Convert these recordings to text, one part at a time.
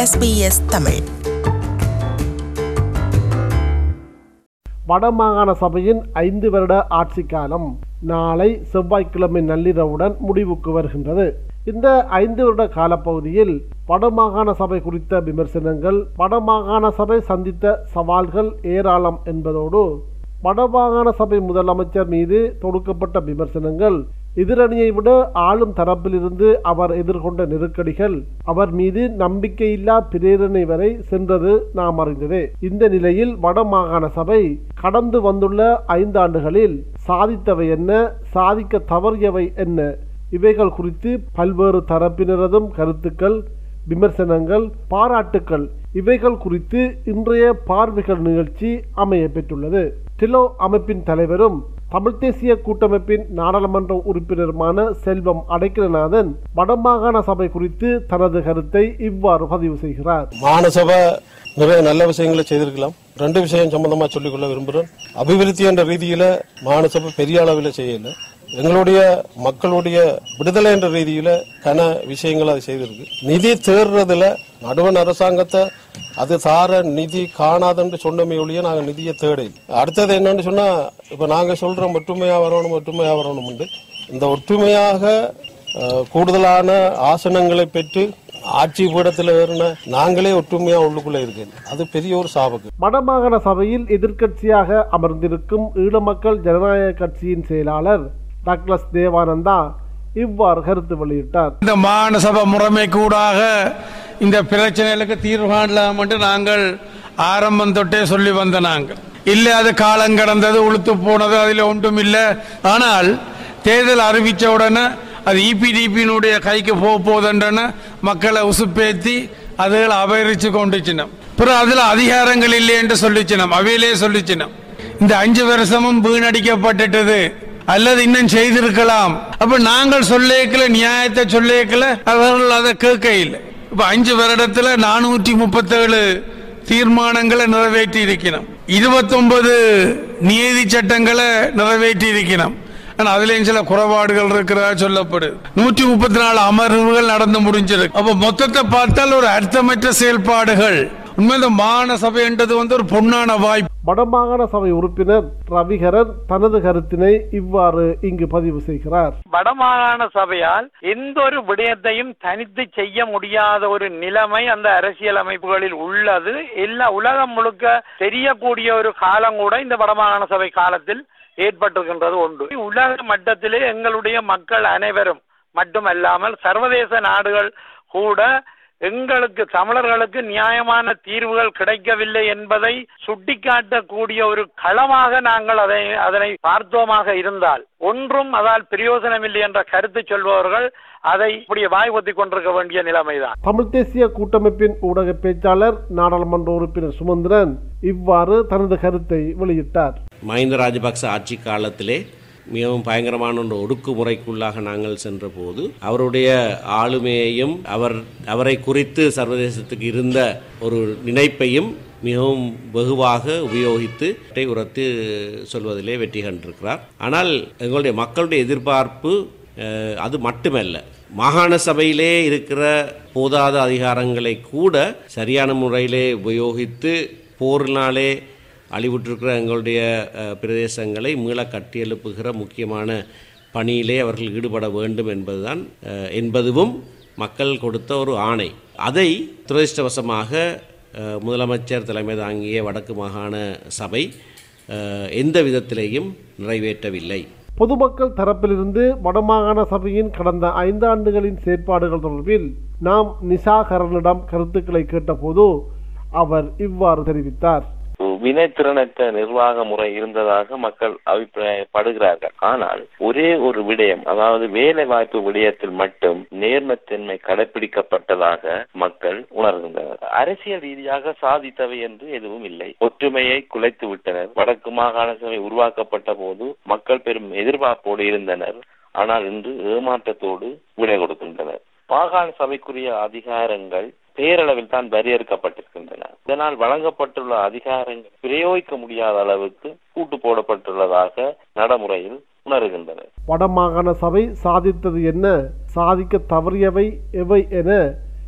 SBS Tamil வடமாகாண சபையின் ஐந்து வருட ஆட்சி காலம் நாளை செவ்வாய்க்கிழமை நள்ளிரவுடன் முடிவுக்கு வருகின்றது இந்த ஐந்து வருட காலப்பகுதியில் வடமாகாண சபை குறித்த விமர்சனங்கள் வடமாகாண சபை சந்தித்த சவால்கள் ஏராளம் என்பதோடு வடமாகாண சபை முதலமைச்சர் மீது தொடுக்கப்பட்ட விமர்சனங்கள் எதிரணியை விட ஆளும் தரப்பிலிருந்து அவர் எதிர்கொண்ட நெருக்கடிகள் அவர் மீது நம்பிக்கையில்லா பிரேரணை வரை சென்றது நாம் அறிந்ததே இந்த நிலையில் வடமாகாண சபை கடந்து வந்துள்ள ஐந்தாண்டுகளில் சாதித்தவை என்ன சாதிக்க தவறியவை என்ன இவைகள் குறித்து பல்வேறு தரப்பினரதும் கருத்துக்கள் விமர்சனங்கள் பாராட்டுக்கள் இவைகள் குறித்து இன்றைய பார்வைகள் நிகழ்ச்சி அமைய பெற்றுள்ளது டிலோ அமைப்பின் தலைவரும் தமிழ் தேசிய கூட்டமைப்பின் நாடாளுமன்ற உறுப்பினருமான செல்வம் அடைக்கலநாதன் வடமாகாண சபை குறித்து தனது கருத்தை இவ்வாறு பதிவு செய்கிறார் மாநசபை நிறைய நல்ல விஷயங்களை செய்திருக்கலாம் ரெண்டு விஷயம் சம்பந்தமா சொல்லிக்கொள்ள விரும்புகிறேன் அபிவிருத்தி என்ற ரீதியில மாநசபை பெரிய அளவில் செய்யல எங்களுடைய மக்களுடைய விடுதலை என்ற ரீதியில கன விஷயங்கள் அது செய்திருக்கு நிதி தேடுறதுல நடுவண் அரசாங்கத்தை அது சார நிதி காணாதுன்னு சொன்னமே ஒழிய நாங்க நிதியை தேட அடுத்தது என்னன்னு சொன்னா இப்ப நாங்க சொல்றோம் ஒற்றுமையா வரணும் ஒற்றுமையா வரணும் இந்த ஒற்றுமையாக அஹ், கூடுதலான ஆசனங்களை பெற்று ஆட்சி பீடத்தில் ஏறின நாங்களே ஒற்றுமையா உள்ளுக்குள்ள இருக்கு அது பெரிய ஒரு சாபக்கு வடமாகாண சபையில் எதிர்க்கட்சியாக அமர்ந்திருக்கும் ஈழமக்கள் ஜனநாயக கட்சியின் செயலாளர் டக்ளஸ் தேவானந்தா இவ்வாறு கருத்து வெளியிட்டார் இந்த மாநசபை முறைமை கூடாக இந்த பிரச்சனைகளுக்கு தீர்வு காணலாம் என்று நாங்கள் ஆரம்பம் தொட்டே சொல்லி வந்த நாங்கள் இல்லை அது காலம் கடந்தது உளுத்து போனது அதில் ஒன்றும் இல்லை ஆனால் தேர்தல் அறிவிச்ச உடனே அது இபிடிபியினுடைய கைக்கு போக போகுதுன்றன மக்களை உசுப்பேத்தி அதுகளை அபகரிச்சு கொண்டுச்சினோம் பிறகு அதுல அதிகாரங்கள் இல்லை என்று சொல்லிச்சினோம் அவையிலே சொல்லிச்சினோம் இந்த அஞ்சு வருஷமும் வீணடிக்கப்பட்டுட்டது அல்லது இன்னும் செய்திருக்கலாம் அப்ப நாங்கள் சொல்லேக்கல நியாயத்தை சொல்லேக்கல அவர்கள் அதை கேட்க இல்லை இப்ப அஞ்சு வருடத்துல நானூற்றி முப்பத்தேழு தீர்மானங்களை நிறைவேற்றி இருக்கணும் இருபத்தொன்பது நீதி சட்டங்களை நிறைவேற்றி இருக்கணும் ஆனா அதுலயும் சில குறைபாடுகள் இருக்கிறதா சொல்லப்படுது நூற்றி முப்பத்தி நாலு அமர்வுகள் நடந்து முடிஞ்சிருக்கு அப்ப மொத்தத்தை பார்த்தால் ஒரு அர்த்தமற்ற செயல்பாடுகள் உண்மை இந்த மாகாண சபைன்றது வந்து ஒரு பொன்னான வாய்ப்பு வடமாகாண சபை உறுப்பினர் ரவிகரன் தனது கருத்தினை இவ்வாறு இங்கு பதிவு செய்கிறார் வடமாகாண சபையால் எந்த ஒரு விடயத்தையும் தனித்து செய்ய முடியாத ஒரு நிலைமை அந்த அரசியல் அமைப்புகளில் உள்ளது எல்லா உலகம் முழுக்க தெரியக்கூடிய ஒரு காலம் கூட இந்த வடமாகாண சபை காலத்தில் ஏற்பட்டிருக்கின்றது ஒன்று உலக மட்டத்திலே எங்களுடைய மக்கள் அனைவரும் மட்டுமல்லாமல் சர்வதேச நாடுகள் கூட எங்களுக்கு தமிழர்களுக்கு நியாயமான தீர்வுகள் கிடைக்கவில்லை என்பதை சுட்டிக்காட்டக்கூடிய ஒரு களமாக நாங்கள் அதை அதனை பார்த்தோமாக இருந்தால் ஒன்றும் அதால் பிரயோசனமில்லை என்ற கருத்து சொல்பவர்கள் அதை இப்படி வாய் ஒத்திக் கொண்டிருக்க வேண்டிய நிலைமைதான் தமிழ் தேசிய கூட்டமைப்பின் ஊடக பேச்சாளர் நாடாளுமன்ற உறுப்பினர் சுமந்திரன் இவ்வாறு தனது கருத்தை வெளியிட்டார் மஹிந்த ராஜபக்ச ஆட்சி காலத்திலே மிகவும் பயங்கரமான ஒரு ஒடுக்குமுறைக்குள்ளாக நாங்கள் சென்றபோது அவருடைய ஆளுமையையும் அவர் அவரை குறித்து சர்வதேசத்துக்கு இருந்த ஒரு நினைப்பையும் மிகவும் வெகுவாக உபயோகித்து இதை உரத்து சொல்வதிலே வெற்றி கண்டிருக்கிறார் ஆனால் எங்களுடைய மக்களுடைய எதிர்பார்ப்பு அஹ், அது மட்டுமல்ல மாகாண சபையிலே இருக்கிற போதாத அதிகாரங்களை கூட சரியான முறையிலே உபயோகித்து போரினாலே அழிவுற்றிருக்கிற எங்களுடைய அஹ், பிரதேசங்களை மீள கட்டியெழுப்புகிற முக்கியமான பணியிலே அவர்கள் ஈடுபட வேண்டும் என்பதுதான் அஹ், என்பதுவும் மக்கள் கொடுத்த ஒரு ஆணை அதை துரதிருஷ்டவசமாக அஹ், முதலமைச்சர் தலைமை தாங்கிய வடக்கு மாகாண சபை அஹ், எந்த விதத்திலேயும் நிறைவேற்றவில்லை பொதுமக்கள் தரப்பிலிருந்து வடமாகாண சபையின் கடந்த ஐந்தாண்டுகளின் செயற்பாடுகள் தொடர்பில் நாம் நிசாகரனிடம் கருத்துக்களை கேட்டபோது அவர் இவ்வாறு தெரிவித்தார் வினைத்திறனற்ற நிர்வாக முறை இருந்ததாக மக்கள் அபிப்பிராயப்படுகிறார்கள் ஆனால் ஒரே ஒரு விடயம் அதாவது வேலை வாய்ப்பு விடயத்தில் மட்டும் நேர்மத்தன்மை கடைபிடிக்கப்பட்டதாக மக்கள் உணர்கின்றனர் அரசியல் ரீதியாக சாதித்தவை என்று எதுவும் இல்லை ஒற்றுமையை குலைத்து விட்டனர் வடக்கு மாகாண சபை உருவாக்கப்பட்ட போது மக்கள் பெரும் எதிர்பார்ப்போடு இருந்தனர் ஆனால் இன்று ஏமாற்றத்தோடு விடை கொடுக்கின்றனர் மாகாண சபைக்குரிய அதிகாரங்கள் பேரளவில் தான் வரையறுக்கப்பட்டிருக்கின்றன இதனால் வழங்கப்பட்டுள்ள அதிகாரங்கள் பிரயோகிக்க முடியாத அளவுக்கு கூட்டு போடப்பட்டுள்ளதாக நடைமுறையில் உணர்கின்றனர் வடமாகாண சபை சாதித்தது என்ன சாதிக்க தவறியவை எவை என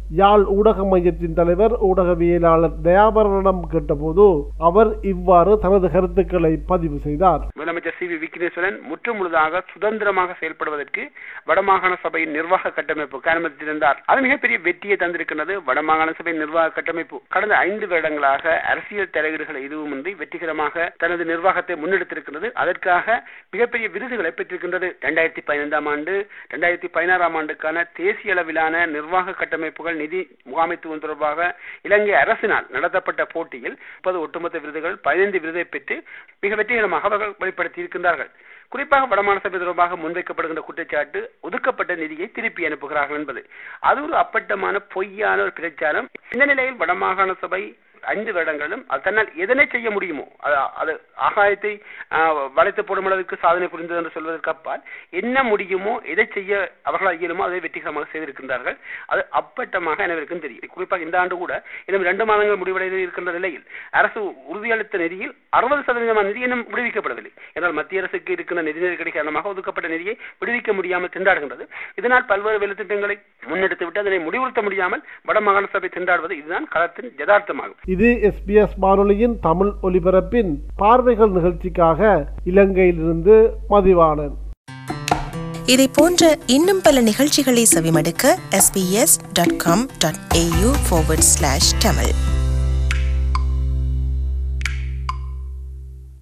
யாழ் ஊடக மையத்தின் தலைவர் ஊடகவியலாளர் தயாபரனிடம் கேட்டபோது அவர் இவ்வாறு தனது கருத்துக்களை பதிவு செய்தார் முதலமைச்சர் சி வி விக்னேஸ்வரன் முற்றுமுழுதாக சுதந்திரமாக செயல்படுவதற்கு வடமாகாண சபையின் நிர்வாக கட்டமைப்பு அனுமதித்திருந்தார் அது மிகப்பெரிய வெற்றியை தந்திருக்கிறது வடமாகாண சபையின் நிர்வாக கட்டமைப்பு கடந்த ஐந்து வருடங்களாக அரசியல் தலையீடுகள் எதுவுமின்றி வெற்றிகரமாக தனது நிர்வாகத்தை முன்னெடுத்திருக்கிறது அதற்காக மிகப்பெரிய விருதுகளை பெற்றிருக்கின்றது இரண்டாயிரத்தி பதினைந்தாம் ஆண்டு இரண்டாயிரத்தி பதினாறாம் ஆண்டுக்கான தேசிய அளவிலான நிர்வாக கட்டமைப்புகள் நிதி முகாமைத்துவம் தொடர்பாக இலங்கை அரசினால் நடத்தப்பட்ட போட்டியில் முப்பது ஒட்டுமொத்த விருதுகள் பதினைந்து விருதை பெற்று மிக வெற்றிகரமாக அவர்கள் வெளிப்படுத்தி இருக்கின்றார்கள் குறிப்பாக வடமாநில சபை தொடர்பாக முன்வைக்கப்படுகின்ற குற்றச்சாட்டு ஒதுக்கப்பட்ட நிதியை திருப்பி அனுப்புகிறார்கள் என்பது அது ஒரு அப்பட்டமான பொய்யான ஒரு பிரச்சாரம் இந்த நிலையில் வடமாகாண சபை ஐந்து வருடங்களும் அது தன்னால் எதனை செய்ய முடியுமோ அது அது ஆகாயத்தை ஆஹ், வளைத்து போடும் அளவுக்கு சாதனை புரிந்தது என்று சொல்வதற்கு அப்பால் என்ன முடியுமோ எதை செய்ய அவர்களால் இயலுமோ அதை வெற்றிகரமாக செய்திருக்கின்றார்கள் அது அப்பட்டமாக அனைவருக்கும் தெரியும் குறிப்பாக இந்த ஆண்டு கூட இன்னும் இரண்டு மாதங்கள் முடிவடைந்து இருக்கின்ற நிலையில் அரசு உறுதியளித்த நிதியில் அறுபது சதவீதமான நிதி இன்னும் விடுவிக்கப்படவில்லை என்றால் மத்திய அரசுக்கு இருக்கின்ற நிதி நெருக்கடி காரணமாக ஒதுக்கப்பட்ட நிதியை விடுவிக்க முடியாமல் திண்டாடுகின்றது இதனால் பல்வேறு வேலைத்திட்டங்களை முன்னெடுத்து விட்டு அதனை முடிவுறுத்த முடியாமல் வடமாகாண சபை திண்டாடுவது இதுதான் களத்தின் யதார்த்தமாகும் இது எஸ்பிஎஸ் வானொலியின் தமிழ் ஒலிபரப்பின் பார்வைகள் நிகழ்ச்சிக்காக இலங்கையிலிருந்து மதிவாணன் இதை போன்ற இன்னும் பல நிகழ்ச்சிகளை செவிமடுக்க sbs.com.au forward slash tamil